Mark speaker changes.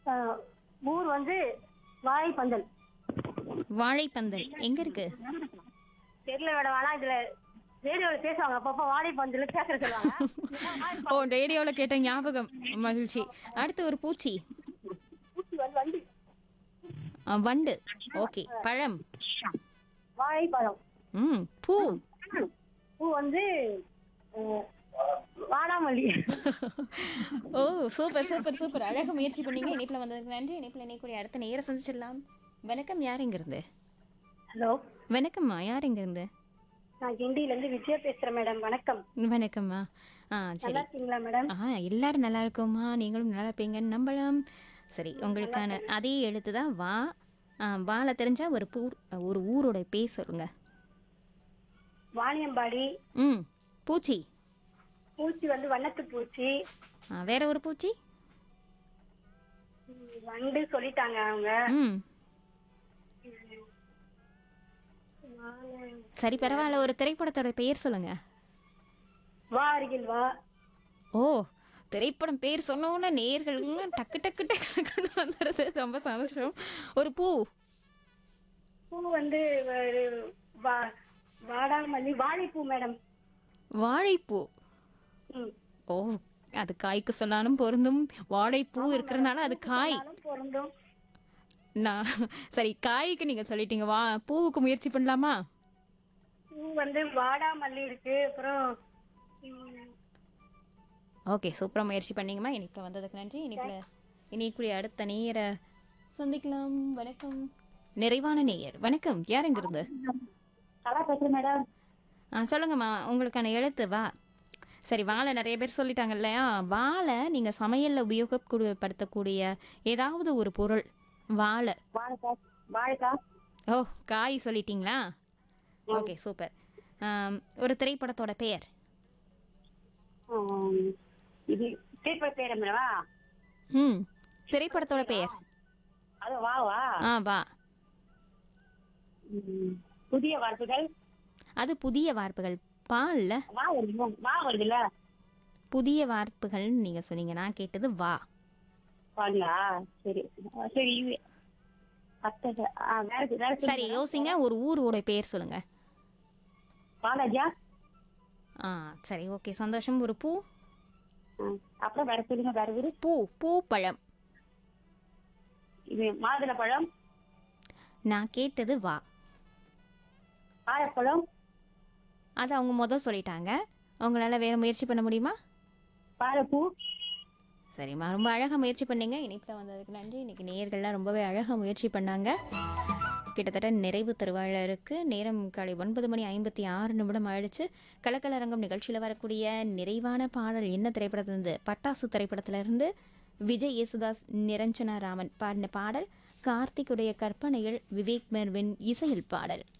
Speaker 1: அஹ், ஊர் வந்து வாழைப்பந்தல்
Speaker 2: வாழைப்பந்தல் எங்க இருக்கு
Speaker 1: தெரியல மேடம் ஆனா இதுல ரேடியோல பேசுவாங்க அப்பப்போ வாழைப்பந்தல் பேசுற சொல்லுவாங்க
Speaker 2: ஓ ரேடியோல கேட்ட ஞாபகம் மகிழ்ச்சி அடுத்து ஒரு பூச்சி
Speaker 1: பூச்சி வந்து வண்டி
Speaker 2: ஆ, வண்டு ஓகே பழம்
Speaker 1: வாழைப்பழம்
Speaker 2: ம் பூ
Speaker 1: பூ வந்து அஹ், வாடாமல்லி
Speaker 2: ஓ சூப்பர் சூப்பர் சூப்பர் அழகா முயற்சி பண்ணீங்க இணைப்புல வந்ததுக்கு நன்றி இணைப்புல இணைக்கூடிய அடுத்த நேரம் சந்திச்சிடலாம் வணக்கம் யார் இங்க இருந்து
Speaker 1: ஹலோ
Speaker 2: வணக்கம்மா யார் இங்க இருந்து
Speaker 1: நான் கிண்டியில இருந்து விஜயா பேசுறேன் மேடம் வணக்கம்
Speaker 2: வணக்கம்மா ஆ சரி
Speaker 1: நல்லா இருக்கீங்களா மேடம்
Speaker 2: ஆ எல்லாரும் நல்லா இருக்கோம்மா நீங்களும் நல்லா இருப்பீங்கன்னு நம்பலாம் சரி உங்களுக்கான அதே எழுத்து தான் வா ஆ, வால தெரிஞ்சா ஒரு பூ ஒரு ஊரோட பேர் சொல்லுங்க
Speaker 1: வாணியம்பாடி
Speaker 2: ம் பூச்சி
Speaker 1: பூச்சி வந்து வண்ணத்து பூச்சி
Speaker 2: ஆ, வேற ஒரு பூச்சி
Speaker 1: ம், வண்டு சொல்லிட்டாங்க அவங்க
Speaker 2: ம் சரி பரவாயில்ல ஒரு திரைப்படத்தோட பெயர் சொல்லுங்க
Speaker 1: வா அருகில் வா
Speaker 2: ஓ திரைப்படம் பேர் சொன்ன உடனே நேர்கள்லாம் டக்கு டக்கு டக்கு டக்குன்னு வந்துடுது ரொம்ப சந்தோஷம் ஒரு பூ
Speaker 1: பூ வந்து ஒரு வா- வாடாமல்லி வாழைப்பூ மேடம்
Speaker 2: வாழைப்பூ
Speaker 1: ம்
Speaker 2: ஓ அது காய்க்கு சொன்னாலும் பொருந்தும் வாழைப்பூ இருக்கிறனால அது காய்
Speaker 1: நானும் பொருந்தும்
Speaker 2: நான் சரி காய்க்கு நீங்க சொல்லிட்டீங்க வா பூவுக்கு முயற்சி பண்ணலாமா
Speaker 1: பூ வந்து வாடாமல்லி இருக்கு அப்புறம் ம்,
Speaker 2: ஓகே சூப்பரா முயற்சி பண்ணீங்கம்மா இனிப்புல வந்ததுக்கு நன்றி இனிப்புல இனிக்குரிய அடுத்த நேர சந்திக்கலாம் வணக்கம் நிறைவான நேயர் வணக்கம் யார் இருந்து
Speaker 1: நல்லா பேசுறேன் மேடம்
Speaker 2: ஆ சொல்லுங்கம்மா உங்களுக்கான எழுத்து வா சரி வாழை நிறைய பேர் சொல்லிட்டாங்க இல்லையா வாழை நீங்க சமையல்ல உபயோகப்படுத்தக்கூடிய ஏதாவது ஒரு பொருள் வாழை
Speaker 1: வாழைக்காய் வாழைக்காய்
Speaker 2: ஓ காய் சொல்லிட்டீங்களா ஓகே சூப்பர் ஆம், ஒரு திரைப்படத்தோட பெயர்
Speaker 1: ஆம், இது திரைப்பட பேர் மேடமா
Speaker 2: ம் திரைப்படத்தோட பெயர்
Speaker 1: அது வாவா
Speaker 2: ஆ வா
Speaker 1: ம், புதிய வார்த்தைகள்
Speaker 2: அது புதிய வார்ப்புகள் பால்ல
Speaker 1: வா வருது வா வருதுல்ல
Speaker 2: புதிய வார்ப்புகள் நீங்க சொன்னீங்க நான் கேட்டது வா
Speaker 1: வாங்களா சரி சரி இது அத்தை ஆ, வேற வேற சொல்லு.
Speaker 2: சரி யோசிங்க ஒரு ஊரோட பெயர் சொல்லுங்க
Speaker 1: வாலாஜா
Speaker 2: ஆ சரி ஓகே சந்தோஷம் ஒரு பூ
Speaker 1: ஆ, அப்புறம் வேற சொல்லுங்க வேற ஊரு
Speaker 2: பூ பூ பழம்
Speaker 1: இது மாதுளை பழம்
Speaker 2: நான் கேட்டது வா
Speaker 1: வாழைப்பழம்
Speaker 2: அது அவங்க முத சொல்லிட்டாங்க உங்களால வேற முயற்சி பண்ண முடியுமா
Speaker 1: வாழைப்பூ
Speaker 2: சரிம்மா ரொம்ப அழகா முயற்சி பண்ணீங்க இனிப்பில் வந்ததுக்கு நன்றி இன்னைக்கு நேயர்கள்லாம் ரொம்பவே அழகா முயற்சி பண்ணாங்க கிட்டத்தட்ட நிறைவு தருவாயில் இருக்கு நேரம் காலை ஒன்பது மணி ஐம்பத்தி ஆறு நிமிடம் ஆயிடுச்சு கலக்கலரங்கம் நிகழ்ச்சியில் வரக்கூடிய நிறைவான பாடல் என்ன திரைப்படத்திலிருந்து பட்டாசு திரைப்படத்திலிருந்து விஜய் யேசுதாஸ் நிரஞ்சனா ராமன் பாடின பாடல் கார்த்திக்குடைய கற்பனையில் விவேக் மெர்வின் இசையில் பாடல்